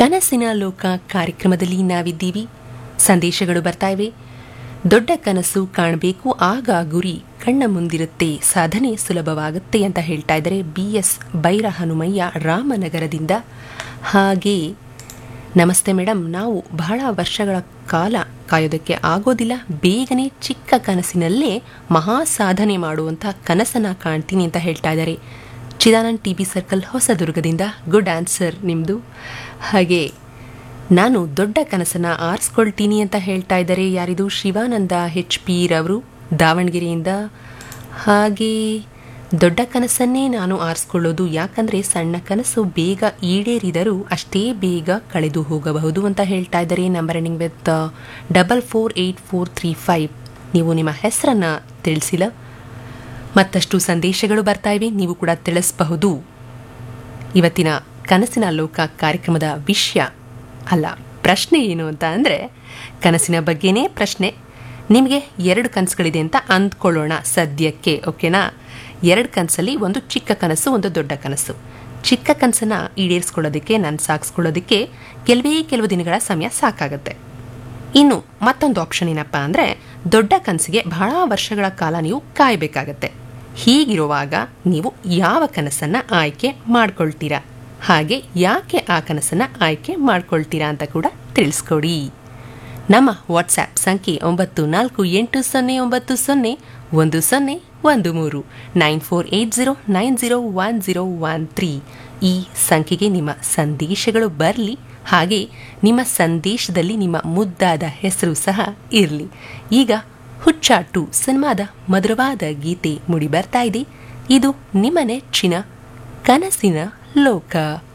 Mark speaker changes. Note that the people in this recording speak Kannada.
Speaker 1: ಕನಸಿನ ಲೋಕ ಕಾರ್ಯಕ್ರಮದಲ್ಲಿ ನಾವಿದ್ದೀವಿ ಸಂದೇಶಗಳು ಬರ್ತಾ ಇವೆ ದೊಡ್ಡ ಕನಸು ಕಾಣಬೇಕು ಆಗ ಗುರಿ ಕಣ್ಣ ಮುಂದಿರುತ್ತೆ ಸಾಧನೆ ಸುಲಭವಾಗುತ್ತೆ ಅಂತ ಹೇಳ್ತಾ ಇದ್ದಾರೆ ಬಿ ಎಸ್ ಬೈರ ಹನುಮಯ್ಯ ರಾಮನಗರದಿಂದ ಹಾಗೆ ನಮಸ್ತೆ ಮೇಡಮ್ ನಾವು ಬಹಳ ವರ್ಷಗಳ ಕಾಲ ಕಾಯೋದಕ್ಕೆ ಆಗೋದಿಲ್ಲ ಬೇಗನೆ ಚಿಕ್ಕ ಕನಸಿನಲ್ಲೇ ಮಹಾ ಸಾಧನೆ ಮಾಡುವಂಥ ಕನಸನ್ನ ಕಾಣ್ತೀನಿ ಅಂತ ಹೇಳ್ತಾ ಇದ್ದಾರೆ ಚಿದಾನಂದ್ ಟಿ ಬಿ ಸರ್ಕಲ್ ಹೊಸದುರ್ಗದಿಂದ ಗುಡ್ ಆನ್ಸರ್ ನಿಮ್ಮದು ಹಾಗೆ ನಾನು ದೊಡ್ಡ ಕನಸನ್ನ ಆರಿಸ್ಕೊಳ್ತೀನಿ ಅಂತ ಹೇಳ್ತಾ ಇದ್ದಾರೆ ಯಾರಿದು ಶಿವಾನಂದ ಹೆಚ್ ಪಿ ರವರು ದಾವಣಗೆರೆಯಿಂದ ಹಾಗೆ ದೊಡ್ಡ ಕನಸನ್ನೇ ನಾನು ಆರಿಸ್ಕೊಳ್ಳೋದು ಯಾಕಂದರೆ ಸಣ್ಣ ಕನಸು ಬೇಗ ಈಡೇರಿದರೂ ಅಷ್ಟೇ ಬೇಗ ಕಳೆದು ಹೋಗಬಹುದು ಅಂತ ಹೇಳ್ತಾ ಇದ್ದಾರೆ number ending with double four eight four three five ನೀವು ನಿಮ್ಮ ಹೆಸರನ್ನು ತಿಳಿಸಿಲ್ಲ ಮತ್ತಷ್ಟು ಸಂದೇಶಗಳು ಬರ್ತಾ ಇವೆ ನೀವು ಕೂಡ ತಿಳಿಸಬಹುದು ಇವತ್ತಿನ ಕನಸಿನ ಲೋಕ ಕಾರ್ಯಕ್ರಮದ ವಿಷಯ ಅಲ್ಲ ಪ್ರಶ್ನೆ ಏನು ಅಂತ ಅಂದರೆ ಕನಸಿನ ಬಗ್ಗೆನೇ ಪ್ರಶ್ನೆ ನಿಮಗೆ ಎರಡು ಕನಸುಗಳಿದೆ ಅಂತ ಅಂದ್ಕೊಳ್ಳೋಣ ಸದ್ಯಕ್ಕೆ ಓಕೆನಾ ಎರಡು ಕನಸಲ್ಲಿ ಒಂದು ಚಿಕ್ಕ ಕನಸು ಒಂದು ದೊಡ್ಡ ಕನಸು ಚಿಕ್ಕ ಕನಸನ್ನು ಈಡೇರಿಸ್ಕೊಳ್ಳೋದಕ್ಕೆ ನಾನು ಸಾಗಿಸ್ಕೊಳ್ಳೋದಕ್ಕೆ ಕೆಲವೇ ಕೆಲವು ದಿನಗಳ ಸಮಯ ಸಾಕಾಗುತ್ತೆ ಇನ್ನು ಮತ್ತೊಂದು ಆಪ್ಷನ್ ಏನಪ್ಪ ಅಂದರೆ ದೊಡ್ಡ ಕನಸಿಗೆ ಬಹಳ ವರ್ಷಗಳ ಕಾಲ ನೀವು ಕಾಯಬೇಕಾಗತ್ತೆ ಹೀಗಿರುವಾಗ ನೀವು ಯಾವ ಕನಸನ್ನ ಆಯ್ಕೆ ಮಾಡ್ಕೊಳ್ತೀರಾ ಹಾಗೆ ಯಾಕೆ ಆ ಕನಸನ್ನ ಆಯ್ಕೆ ಮಾಡ್ಕೊಳ್ತೀರಾ ಅಂತ ಕೂಡ ತಿಳಿಸ್ಕೊಡಿ ನಮ್ಮ ವಾಟ್ಸ್ಆ್ಯಪ್ ಸಂಖ್ಯೆ ಒಂಬತ್ತು ನಾಲ್ಕು ಎಂಟು ಸೊನ್ನೆ ಒಂಬತ್ತು ಸೊನ್ನೆ ಒಂದು ಸೊನ್ನೆ ಒಂದು ಮೂರು nine four eight zero nine zero one zero one three ಈ ಸಂಖ್ಯೆಗೆ ನಿಮ್ಮ ಸಂದೇಶಗಳು ಬರಲಿ ಹಾಗೆ ನಿಮ್ಮ ಸಂದೇಶದಲ್ಲಿ ನಿಮ್ಮ ಮುದ್ದಾದ ಹೆಸರು ಸಹ ಇರಲಿ ಈಗ ಹುಚ್ಚಾಟು ಸಿನಿಮಾದ ಮಧುರವಾದ ಗೀತೆ ಮುಡಿ ಬರ್ತಾ ಇದೆ ಇದು ನಿಮ್ಮ ನೆಚ್ಚಿನ ಕನಸಿನ ಲೋಕ